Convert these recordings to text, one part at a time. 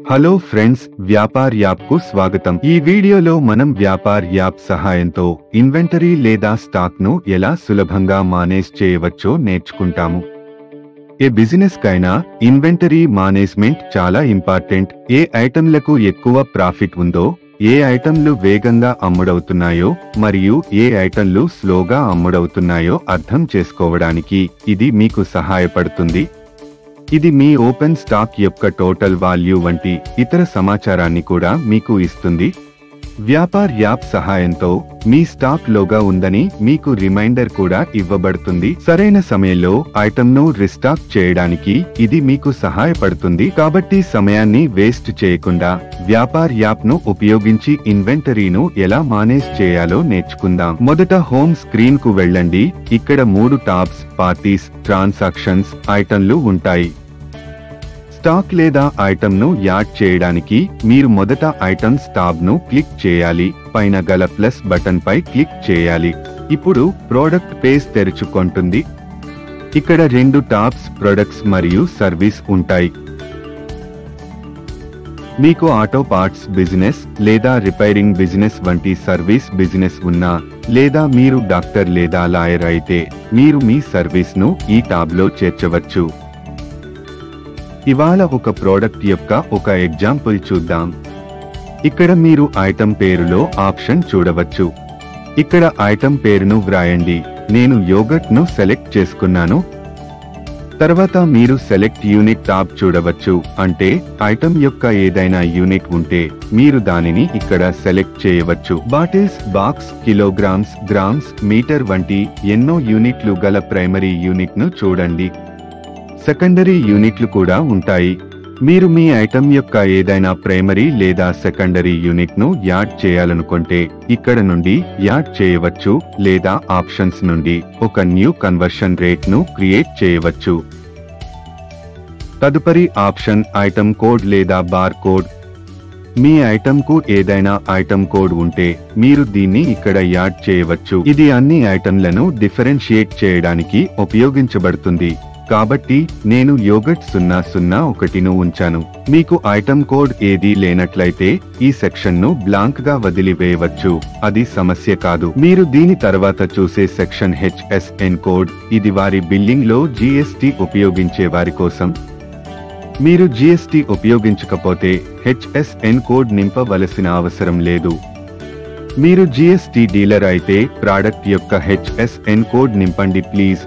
hello friends Vyapar app కు స్వాగతం ఈ వీడియోలో మనం వ్యాపార్ యాప్ సహాయంతో ఇన్వెంటరీ లేదా స్టాక్ ను ఎలా సులభంగా మానేజ్ చేయవచ్చో నేర్చుకుంటాము ఏ బిజినెస్ కైనా ఇన్వెంటరీ మేనేజ్మెంట్ చాలా ఇంపార్టెంట్ ఏ ఐటెంలకు ఎక్కువ ప్రాఫిట్ ఉందో ఏ ఐటెంలు వేగంగా అమ్ముడవుతున్నాయో మరియు ఏ ఐటెంలు స్లోగా అమ్ముడవుతున్నాయో అర్థం చేసుకోవడానికి ఇది మీకు సహాయపడుతుంది ఇది మీ ఓపెన్ స్టాక్ యొక్క టోటల్ వాల్యూ వంటి ఇతర సమాచారాన్ని కూడా మీకు ఇస్తుంది వ్యాపార్ యాప్ సహాయంతో మీ స్టాక్ లోగా ఉందని మీకు రిమైండర్ కూడా ఇవ్వబడుతుంది సరైన సమయంలో ఐటమ్ను రిస్టాక్ చేయడానికి ఇది మీకు సహాయపడుతుంది కాబట్టి సమయాన్ని వేస్ట్ చేయకుండా వ్యాపార్ యాప్ ను ఉపయోగించి ఇన్వెంటరీను ఎలా మేనేజ్ చేయాలో నేర్చుకుందాం మొదట హోమ్ స్క్రీన్ కు వెళ్ళండి ఇక్కడ మూడు టాబ్స్ పార్టీస్ ట్రాన్సాక్షన్స్ ఐటమ్లు ఉంటాయి స్టాక్ లేదా ఐటమ్ ను యాడ్ చేయడానికి మీరు మొదట ఐటమ్స్ టాబ్ ను క్లిక్ చేయాలి పైన గల ప్లస్ బటన్ పై క్లిక్ చేయాలి ఇప్పుడు ప్రోడక్ట్ పేజ్ తెరుచుకుంటుంది ఇక్కడ రెండు టాబ్స్ ప్రొడక్ట్స్ మరియు సర్వీస్ ఉంటాయి మీకు ఆటో పార్ట్స్ బిజినెస్ లేదా రిపైరింగ్ బిజినెస్ వంటి సర్వీస్ బిజినెస్ ఉన్నా లేదా మీరు డాక్టర్ లేదా లాయర్ అయితే మీరు మీ సర్వీస్ ను ఈ టాబ్ లో చేర్చవచ్చు ఇవాళ ఒక ప్రోడక్ట్ యొక్క ఒక ఎగ్జాంపుల్ చూద్దాం ఇక్కడ మీరు ఐటమ్ పేరులో ఆప్షన్ చూడవచ్చు ఇక్కడ ఐటమ్ పేరును వ్రాయండి నేను యోగట్ ను సెలెక్ట్ చేసుకున్నాను తర్వాత మీరు సెలెక్ట్ యూనిట్ టాబ్ చూడవచ్చు అంటే ఐటమ్ యొక్క ఏదైనా యూనిట్ ఉంటే మీరు దానిని ఇక్కడ సెలెక్ట్ చేయవచ్చు bottles box kilograms grams meter వంటి ఎన్నో యూనిట్లు గల ప్రైమరీ యూనిట్ ను చూడండి సెకండరీ యూనిట్లు కూడా ఉంటాయి మీరు మీ ఐటమ్ యొక్క ఏదైనా ప్రైమరీ లేదా సెకండరీ యూనిట్ ను యాడ్ చేయాలనుకుంటే ఇక్కడ నుండి యాడ్ చేయవచ్చు లేదా ఆప్షన్స్ నుండి ఒక న్యూ కన్వర్షన్ రేట్ ను క్రియేట్ చేయవచ్చు తదుపరి ఆప్షన్ ఐటమ్ కోడ్ లేదా బార్ కోడ్ మీ ఐటమ్ కు ఏదైనా ఐటమ్ కోడ్ ఉంటే మీరు దీన్ని ఇక్కడ యాడ్ చేయవచ్చు ఇది అన్ని ఐటమ్లను డిఫరెన్షియేట్ చేయడానికి ఉపయోగించబడుతుంది కాబట్టి నేను యోగట్ సున్నా సున్నా ఒకటిను ఉంచాను మీకు ఐటమ్ కోడ్ ఏదీ లేనట్లయితే ఈ సెక్షన్ ను బ్లాంక్ గా వదిలివేయవచ్చు అది సమస్య కాదు మీరు దీని తర్వాత చూసే సెక్షన్ హెచ్ఎస్ఎన్ కోడ్ ఇది వారి బిల్లింగ్ లో జీఎస్టీ ఉపయోగించే వారి కోసం మీరు జీఎస్టీ ఉపయోగించకపోతే హెచ్ఎస్ఎన్ కోడ్ నింపవలసిన అవసరం లేదు మీరు జీఎస్టీ డీలర్ అయితే ప్రాడక్ట్ యొక్క హెచ్ఎస్ఎన్ కోడ్ నింపండి ప్లీజ్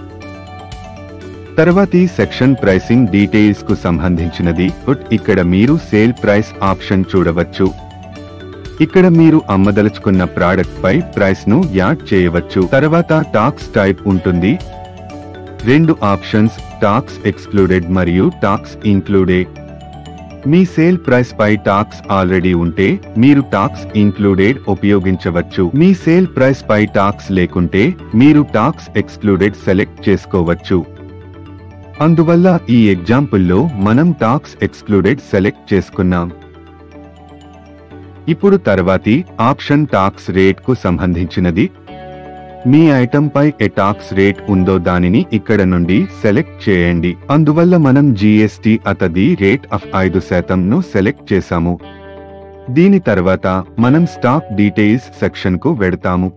తర్వాతి సెక్షన్ ప్రైసింగ్ డీటెయిల్స్ కు సంబంధించినది ఉట్ ఇక్కడ మీరు సేల్ ప్రైస్ ఆప్షన్ చూడవచ్చు ఇక్కడ మీరు అమ్మదలుచుకున్న ప్రాడక్ట్ పై ప్రైస్ ను యాడ్ చేయవచ్చు తర్వాత టాక్స్ టైప్ ఉంటుంది రెండు ఆప్షన్స్ టాక్స్ ఎక్స్క్లూడెడ్ మరియు టాక్స్ ఇంక్లూడెడ్ మీ సేల్ ప్రైస్ పై టాక్స్ ఆల్రెడీ ఉంటే మీరు టాక్స్ ఇంక్లూడెడ్ ఉపయోగించవచ్చు మీ సేల్ ప్రైస్ పై టాక్స్ లేకుంటే మీరు టాక్స్ ఎక్స్క్లూడెడ్ సెలెక్ట్ చేసుకోవచ్చు అందువల్ల ఈ ఎగ్జాంపుల్లో మనం టాక్స్ ఎక్స్క్లూడెడ్ సెలెక్ట్ చేసుకున్నాం ఇప్పుడు తర్వాతి ఆప్షన్ టాక్స్ రేట్ కు సంబంధించినది మీ ఐటమ్ పై ఏ టాక్స్ రేట్ ఉందో దానిని ఇక్కడ నుండి సెలెక్ట్ చేయండి అందువల్ల మనం జీఎస్టీ అతది రేట్ ఆఫ్ ఐదు శాతం ను సెలెక్ట్ చేశాము దీని తర్వాత మనం స్టాక్ డీటెయిల్స్ సెక్షన్ కు వెడతాము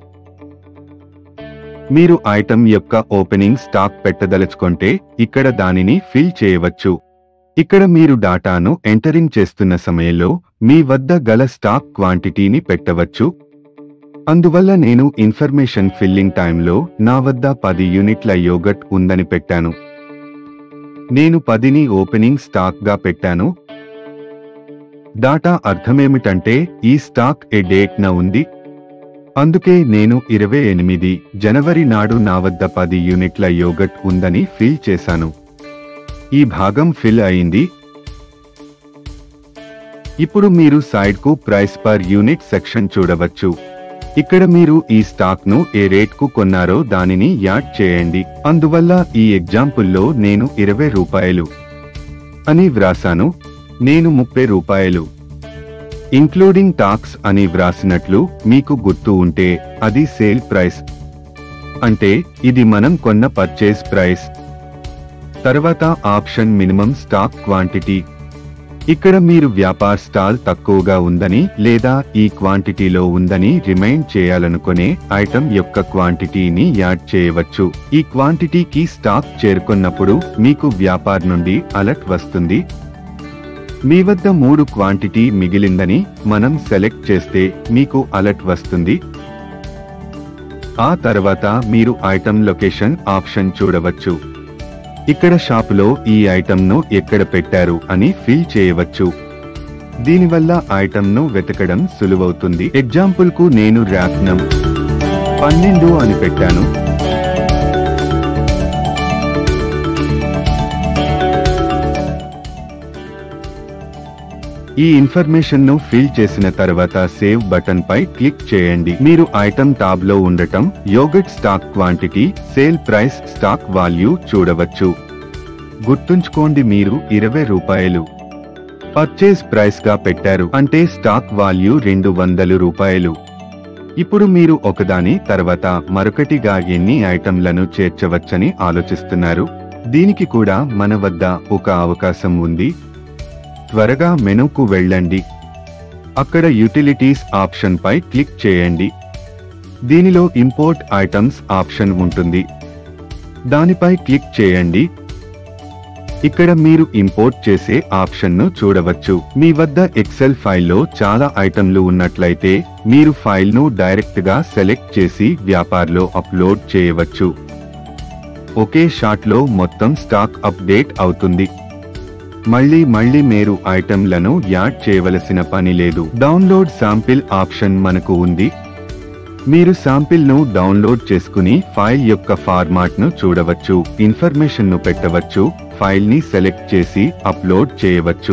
మీరు ఐటమ్ యొక్క ఓపెనింగ్ స్టాక్ పెట్టదలుచుకుంటే ఇక్కడ దానిని ఫిల్ చేయవచ్చు ఇక్కడ మీరు డాటాను ఎంటరింగ్ చేస్తున్న సమయంలో మీ వద్ద గల స్టాక్ క్వాంటిటీని పెట్టవచ్చు అందువల్ల నేను ఇన్ఫర్మేషన్ ఫిల్లింగ్ టైంలో నా వద్ద పది యూనిట్ల యోగట్ ఉందని పెట్టాను నేను పదిని ఓపెనింగ్ స్టాక్ గా పెట్టాను డాటా అర్థమేమిటంటే ఈ స్టాక్ ఏ డేట్ న ఉంది అందుకే నేను ఇరవై ఎనిమిది జనవరి నాడు నా వద్ద పది యూనిట్ల యోగట్ ఉందని ఫిల్ చేశాను ఈ భాగం ఫిల్ అయింది ఇప్పుడు మీరు సైడ్ కు ప్రైస్ పర్ యూనిట్ సెక్షన్ చూడవచ్చు ఇక్కడ మీరు ఈ స్టాక్ ను ఏ రేట్ కు కొన్నారో దానిని యాడ్ చేయండి అందువల్ల ఈ ఎగ్జాంపుల్లో నేను ఇరవై రూపాయలు అని వ్రాసాను నేను ముప్పై రూపాయలు ఇంక్లూడింగ్ టాక్స్ అని వ్రాసినట్లు మీకు గుర్తు ఉంటే అది సేల్ ప్రైస్ అంటే ఇది మనం కొన్న పర్చేస్ ప్రైస్ తర్వాత ఆప్షన్ మినిమం స్టాక్ క్వాంటిటీ ఇక్కడ మీరు వ్యాపార్ స్టాల్ తక్కువగా ఉందని లేదా ఈ క్వాంటిటీలో ఉందని రిమైండ్ చేయాలనుకునే ఐటమ్ యొక్క క్వాంటిటీని యాడ్ చేయవచ్చు ఈ క్వాంటిటీకి స్టాక్ చేరుకున్నప్పుడు మీకు వ్యాపార్ నుండి అలర్ట్ వస్తుంది మీ వద్ద మూడు క్వాంటిటీ మిగిలిందని మనం సెలెక్ట్ చేస్తే మీకు అలర్ట్ వస్తుంది ఆ తర్వాత మీరు ఐటమ్ లొకేషన్ ఆప్షన్ చూడవచ్చు ఇక్కడ షాపులో ఈ ఐటమ్ను ఎక్కడ పెట్టారు అని ఫిల్ చేయవచ్చు దీనివల్ల ఐటమ్ను వెతకడం సులువవుతుంది ఎగ్జాంపుల్ కు నేను ర్యాక్ నం పన్నెండు అని పెట్టాను ఈ ఇన్ఫర్మేషన్ ను ఫిల్ చేసిన తర్వాత సేవ్ బటన్ పై క్లిక్ చేయండి మీరు ఐటమ్ టాబ్ లో ఉండటం యోగట్ stock quantity sale price stock value చూడవచ్చు గుర్తుంచుకోండి మీరు ఇరవై రూపాయలు పర్చేస్ ప్రైస్ గా పెట్టారు అంటే స్టాక్ వాల్యూ రెండు వందలు రూపాయలు ఇప్పుడు మీరు ఒకదాని తర్వాత మరొకటిగా ఎన్ని ఐటంలను చేర్చవచ్చని ఆలోచిస్తున్నారు దీనికి కూడా మన వద్ద ఒక అవకాశం ఉంది త్వరగా మెనూకు వెళ్ళండి అక్కడ యూటిలిటీస్ ఆప్షన్ పై క్లిక్ చేయండి దీనిలో ఇంపోర్ట్ ఐటమ్స్ ఆప్షన్ ఉంటుంది దానిపై క్లిక్ చేయండి ఇక్కడ మీరు ఇంపోర్ట్ చేసే ఆప్షన్ను చూడవచ్చు మీ వద్ద ఎక్సెల్ ఫైల్లో చాలా ఐటమ్లు ఉన్నట్లయితే మీరు ఫైల్ను డైరెక్ట్ గా సెలెక్ట్ చేసి వ్యాపార్లో అప్లోడ్ చేయవచ్చు ఒకే షాట్లో మొత్తం స్టాక్ అప్డేట్ అవుతుంది మళ్ళీ మళ్ళీ మీరు ఐటెంలను యాడ్ చేయవలసిన పని లేదు డౌన్లోడ్ శాంపిల్ ఆప్షన్ మనకు ఉంది మీరు శాంపిల్ ను డౌన్లోడ్ చేసుకుని ఫైల్ యొక్క ఫార్మాట్ ను చూడవచ్చు ఇన్ఫర్మేషన్ ను పెట్టవచ్చు ఫైల్ ని సెలెక్ట్ చేసి అప్లోడ్ చేయవచ్చు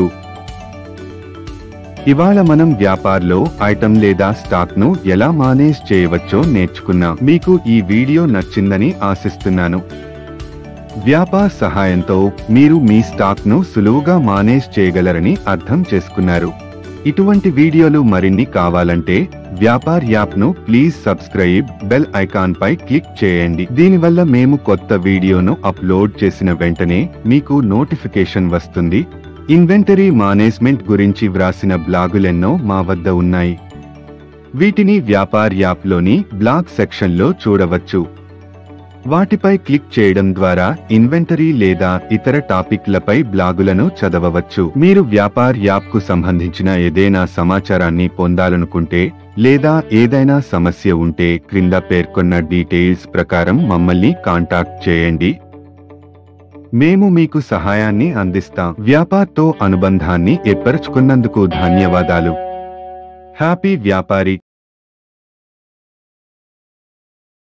ఇవాళ మనం వ్యాపార్లో ఐటమ్ లేదా స్టాక్ ను ఎలా మేనేజ్ చేయవచ్చో నేర్చుకున్నాం మీకు ఈ వీడియో నచ్చిందని ఆశిస్తున్నాను వ్యాపార్ సహాయంతో మీరు మీ స్టాక్ ను సులువుగా మేనేజ్ చేయగలరని అర్థం చేసుకున్నారు ఇటువంటి వీడియోలు మరిన్ని కావాలంటే వ్యాపార్ యాప్ ను ప్లీజ్ సబ్స్క్రైబ్ బెల్ ఐకాన్ పై క్లిక్ చేయండి దీనివల్ల మేము కొత్త వీడియోను అప్లోడ్ చేసిన వెంటనే మీకు నోటిఫికేషన్ వస్తుంది ఇన్వెంటరీ మేనేజ్మెంట్ గురించి వ్రాసిన బ్లాగులెన్నో మా వద్ద ఉన్నాయి వీటిని వ్యాపార్ యాప్లోని బ్లాగ్ సెక్షన్లో చూడవచ్చు వాటిపై క్లిక్ చేయడం ద్వారా ఇన్వెంటరీ లేదా ఇతర టాపిక్లపై బ్లాగులను చదవవచ్చు మీరు వ్యాపార్ యాప్ కు సంబంధించిన ఏదైనా సమాచారాన్ని పొందాలనుకుంటే లేదా ఏదైనా సమస్య ఉంటే క్రింద పేర్కొన్న డీటెయిల్స్ ప్రకారం మమ్మల్ని కాంటాక్ట్ చేయండి మేము మీకు సహాయాన్ని అందిస్తాం వ్యాపార్తో అనుబంధాన్ని ఏర్పరచుకున్నందుకు ధన్యవాదాలు హ్యాపీ వ్యాపారి